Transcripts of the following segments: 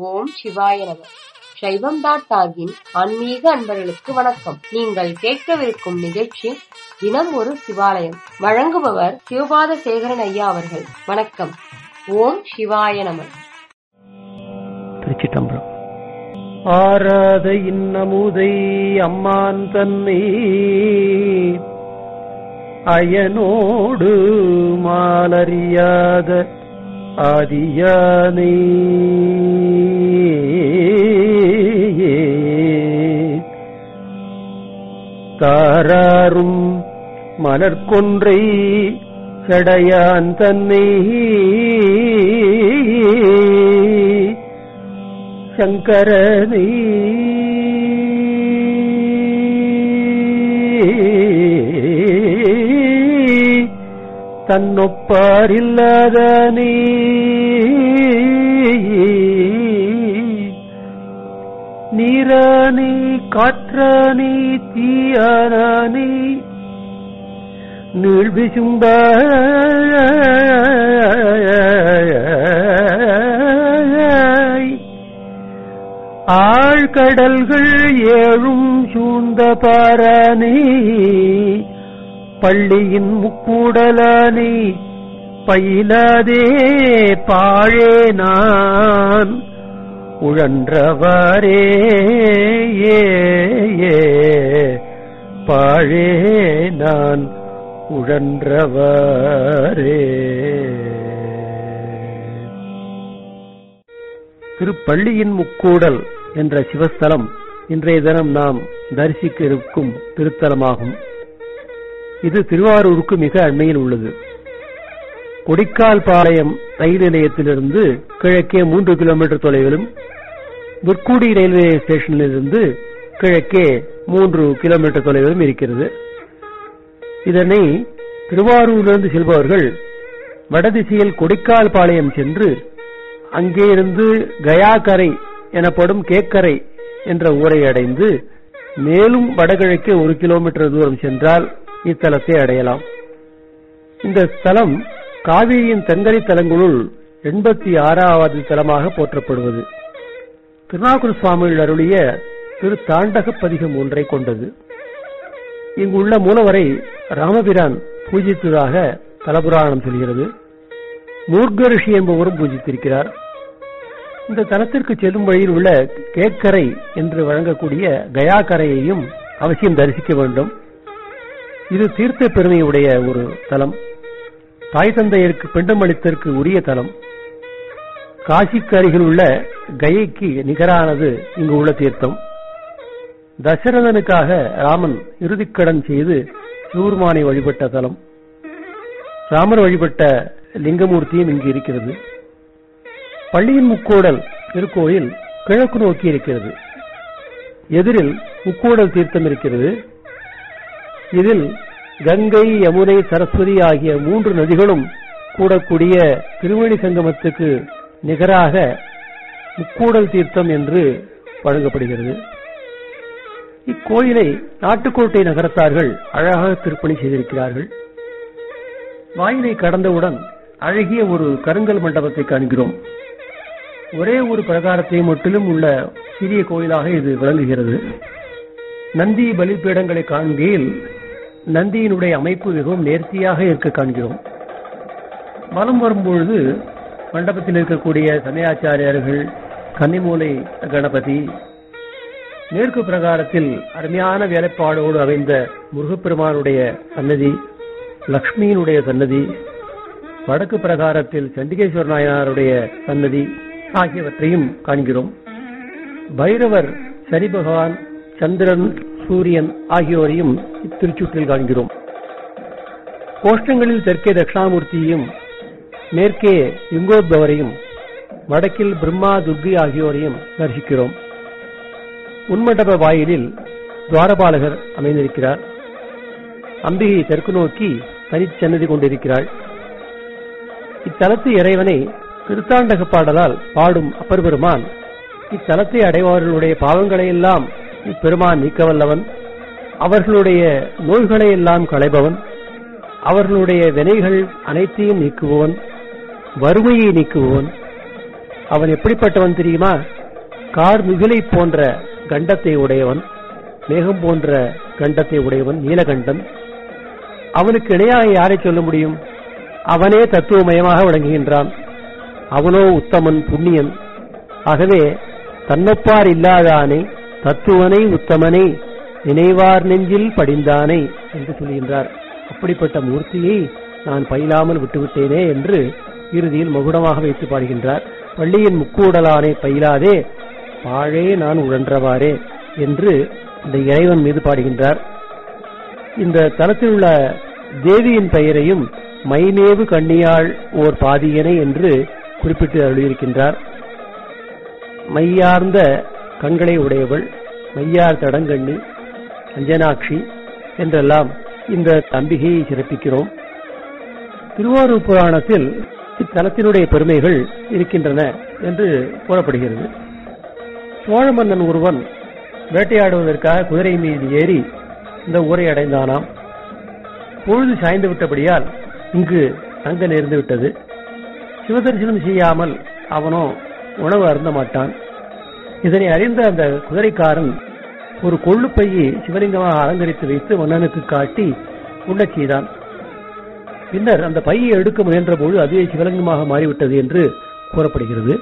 ஓம் சிவாய நம சைவம் டாட் டாகின் ஆன்மீக அன்பர்களுக்கு வணக்கம் நீங்கள் கேட்கவிருக்கும் நிகழ்ச்சி தினம் ஒரு சிவாலயம் வழங்குபவர் சிவபாத சேகரன் ஐயா அவர்கள் வணக்கம் ஓம் சிவாய நம திருச்சிட்டம்பலம் ஆராத இன்னமுதை அம்மான் தன்னை அயனோடு மாலறியாத ஆதியானை தாராரும் மலர்கொன்றை சடையான் தன்னை சங்கரனை தன்னொப்பாரில்லாதனே நீரானே காற்றானே தீயானே நீழ்விசும்ப ஆழ்கடல்கள் ஏழும் சூழ்ந்த பாரானே பள்ளியின் முக்கூடலானே பயிலாதே பாழே நான் உழன்றவாரே ஏ ஏ பாழே நான் உழன்றவாரே திருப்பள்ளியின் முக்கூடல் என்ற சிவஸ்தலம் இன்றைய தினம் நாம் தரிசிக்க இருக்கும் திருத்தலமாகும் இது திருவாரூருக்கு மிக அண்மையில் உள்ளது கொடிக்கால் பாளையம் ரயில் நிலையத்திலிருந்து கிழக்கே மூன்று கிலோமீட்டர் தொலைவிலும் துர்க்குடி ரயில்வே ஸ்டேஷனிலிருந்து கிழக்கே மூன்று கிலோமீட்டர் தொலைவிலும் இருக்கிறது இதனை திருவாரூரிலிருந்து செல்பவர்கள் வடதிசையில் கொடிக்கால் பாளையம் சென்று அங்கே இருந்து கயாக்கரை எனப்படும் கேக்கரை என்ற ஊரை அடைந்து மேலும் வடகிழக்கே ஒரு கிலோமீட்டர் தூரம் சென்றால் இத்தலத்தை அடையலாம் இந்த ஸ்தலம் காவிரியின் தென்கரை தலங்களுள் எண்பத்தி ஆறாவது தலமாக போற்றப்படுவது திருநாகுரு சுவாமிகள் அருளிய திரு தாண்டக பதிகம் ஒன்றை கொண்டது இங்குள்ள மூலவரை ராமபிரான் பூஜித்ததாக தலபுராணம் சொல்கிறது மூர்க்க ரிஷி என்பவரும் பூஜித்திருக்கிறார் இந்த தலத்திற்கு செல்லும் வழியில் உள்ள கேக்கரை என்று வழங்கக்கூடிய கயாக்கரையையும் அவசியம் தரிசிக்க வேண்டும் இது தீர்த்த பெருமையுடைய ஒரு தலம் தாய் தந்தையருக்கு பெண்டமளித்தற்கு உரிய தலம் காசிக்கு அருகில் உள்ள கயைக்கு நிகரானது இங்கு உள்ள தீர்த்தம் தசரதனுக்காக ராமன் இறுதிக்கடன் செய்து சூர்மானை வழிபட்ட தலம் ராமர் வழிபட்ட லிங்கமூர்த்தியும் இங்கு இருக்கிறது பள்ளியின் முக்கோடல் திருக்கோயில் கிழக்கு நோக்கி இருக்கிறது எதிரில் முக்கோடல் தீர்த்தம் இருக்கிறது இதில் கங்கை யமுனை சரஸ்வதி ஆகிய மூன்று நதிகளும் கூடக்கூடிய திருவணி சங்கமத்துக்கு நிகராக முக்கூடல் தீர்த்தம் என்று வழங்கப்படுகிறது இக்கோயிலை நாட்டுக்கோட்டை நகரத்தார்கள் அழகாக திருப்பணி செய்திருக்கிறார்கள் வாயிலை கடந்தவுடன் அழகிய ஒரு கருங்கல் மண்டபத்தை காண்கிறோம் ஒரே ஒரு பிரகாரத்தை மட்டிலும் உள்ள சிறிய கோயிலாக இது விளங்குகிறது நந்தி பலிப்பீடங்களை காண்கையில் நந்தியினுடைய அமைப்பு மிகவும் நேர்த்தியாக இருக்க காண்கிறோம் வலம் வரும்பொழுது மண்டபத்தில் இருக்கக்கூடிய சமயாச்சாரியர்கள் கன்னிமூலை கணபதி மேற்கு பிரகாரத்தில் அருமையான வேலைப்பாடோடு அமைந்த முருகப்பெருமானுடைய சன்னதி லக்ஷ்மியினுடைய சன்னதி வடக்கு பிரகாரத்தில் சண்டிகேஸ்வர நாயனாருடைய சன்னதி ஆகியவற்றையும் காண்கிறோம் பைரவர் சரி பகவான் சந்திரன் சூரியன் ஆகியோரையும் இத்திருச்சுற்றில் காண்கிறோம் கோஷ்டங்களில் தெற்கே தட்சிணாமூர்த்தியையும் மேற்கே லிங்கோத்பவரையும் வடக்கில் பிரம்மா துர்கி ஆகியோரையும் தரிசிக்கிறோம் உன்மண்டப வாயிலில் துவாரபாலகர் அமைந்திருக்கிறார் அம்பிகை தெற்கு நோக்கி தனிச்சன்னதி கொண்டிருக்கிறாள் இத்தலத்து இறைவனை திருத்தாண்டக பாடலால் பாடும் அப்பர் பெருமான் இத்தலத்தை அடைபவர்களுடைய பாவங்களை எல்லாம் இப்பெருமான் நீக்க வல்லவன் அவர்களுடைய நோய்களை எல்லாம் களைபவன் அவர்களுடைய வினைகள் அனைத்தையும் நீக்குபவன் வறுமையை நீக்குபவன் அவன் எப்படிப்பட்டவன் தெரியுமா கார் மிகுலை போன்ற கண்டத்தை உடையவன் மேகம் போன்ற கண்டத்தை உடையவன் நீலகண்டன் அவனுக்கு இணையாக யாரை சொல்ல முடியும் அவனே தத்துவமயமாக விளங்குகின்றான் அவனோ உத்தமன் புண்ணியன் ஆகவே தன்னப்பார் இல்லாதானே தத்துவனை உத்தமனை நினைவார் நெஞ்சில் படிந்தானே என்று சொல்கின்றார் அப்படிப்பட்ட மூர்த்தியை நான் பயிலாமல் விட்டுவிட்டேனே என்று இறுதியில் மகுடமாக வைத்து பாடுகின்றார் பள்ளியின் முக்கூடலானை பயிலாதே பாழே நான் உழன்றவாறே என்று இந்த இறைவன் மீது பாடுகின்றார் இந்த தலத்தில் உள்ள தேவியின் பெயரையும் மைமேவு கண்ணியாள் ஓர் பாதியனை என்று குறிப்பிட்டு அருளியிருக்கின்றார் மையார்ந்த கண்களை உடையவள் மையார் தடங்கண்ணி அஞ்சனாட்சி என்றெல்லாம் இந்த அம்பிகையை சிறப்பிக்கிறோம் திருவாரூர் புராணத்தில் இத்தலத்தினுடைய பெருமைகள் இருக்கின்றன என்று கூறப்படுகிறது சோழ மன்னன் ஒருவன் வேட்டையாடுவதற்காக குதிரை மீது ஏறி இந்த ஊரை அடைந்தானாம் பொழுது சாய்ந்து விட்டபடியால் இங்கு தங்க நேர்ந்து விட்டது சிவதரிசனம் செய்யாமல் அவனோ உணவு அருந்த மாட்டான் இதனை அறிந்த அந்த குதிரைக்காரன் ஒரு கொள்ளுப்பையை சிவலிங்கமாக அலங்கரித்து வைத்து மன்னனுக்கு காட்டி உண்ணச் செய்தான் பின்னர் அந்த பையை எடுக்க முயன்ற பொழுது அதுவே சிவலிங்கமாக மாறிவிட்டது என்று கூறப்படுகிறது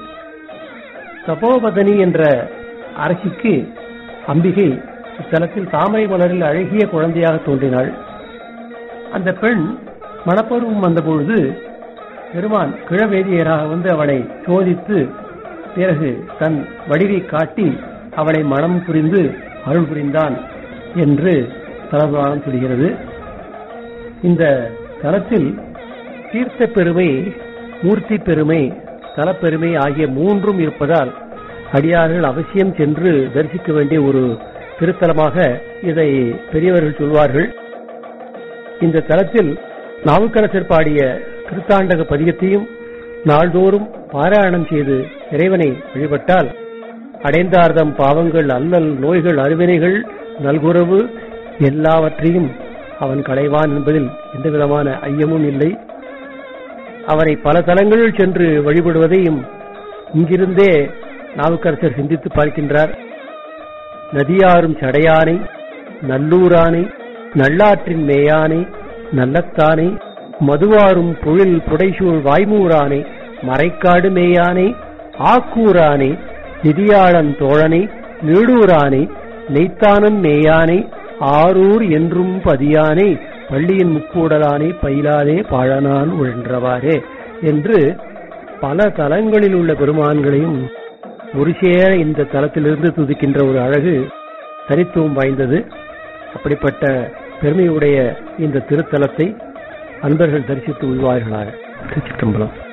தபோபதனி என்ற அரசிக்கு அம்பிகை இத்தலத்தில் தாமரை மலரில் அழகிய குழந்தையாக தோன்றினாள் அந்த பெண் மணப்பருவம் வந்தபொழுது பெருமான் கிழவேதியராக வந்து அவளை சோதித்து பிறகு தன் வடிவை காட்டி அவளை மனம் புரிந்து அருள் புரிந்தான் என்று தலபுராணம் சொல்கிறது இந்த தலத்தில் தீர்த்த பெருமை மூர்த்தி பெருமை தலப்பெருமை ஆகிய மூன்றும் இருப்பதால் அடியார்கள் அவசியம் சென்று தரிசிக்க வேண்டிய ஒரு திருத்தலமாக இதை பெரியவர்கள் சொல்வார்கள் இந்த தலத்தில் நாவுக்கரசர் பாடிய திருத்தாண்டக பதிகத்தையும் நாள்தோறும் பாராயணம் செய்து இறைவனை வழிபட்டால் அடைந்தார்தம் பாவங்கள் அல்லல் நோய்கள் அருவினைகள் நல்குறவு எல்லாவற்றையும் அவன் களைவான் என்பதில் எந்த விதமான ஐயமும் இல்லை அவரை பல தலங்களில் சென்று வழிபடுவதையும் இங்கிருந்தே நாவுக்கரசர் சிந்தித்து பார்க்கின்றார் நதியாரும் சடையானை நல்லூரானை நல்லாற்றின் மேயானை நல்லத்தானை மதுவாரும் பொழில் புடைசூழ் வாய்மூரானை மறைக்காடு மேயானை ஆக்கூரானை நிதியாளன் தோழனை நீடூரானை நெய்த்தானன் மேயானை ஆரூர் என்றும் பதியானை பள்ளியின் முக்கூடலானை பயிலாதே பாழனான் உழன்றவாறே என்று பல தலங்களில் உள்ள பெருமான்களையும் ஒரு சேர இந்த தலத்திலிருந்து துதிக்கின்ற ஒரு அழகு தனித்துவம் வாய்ந்தது அப்படிப்பட்ட பெருமையுடைய இந்த திருத்தலத்தை அன்பர்கள் தரிசித்து உள்வார்களாக திருச்சிற்றம்பலம்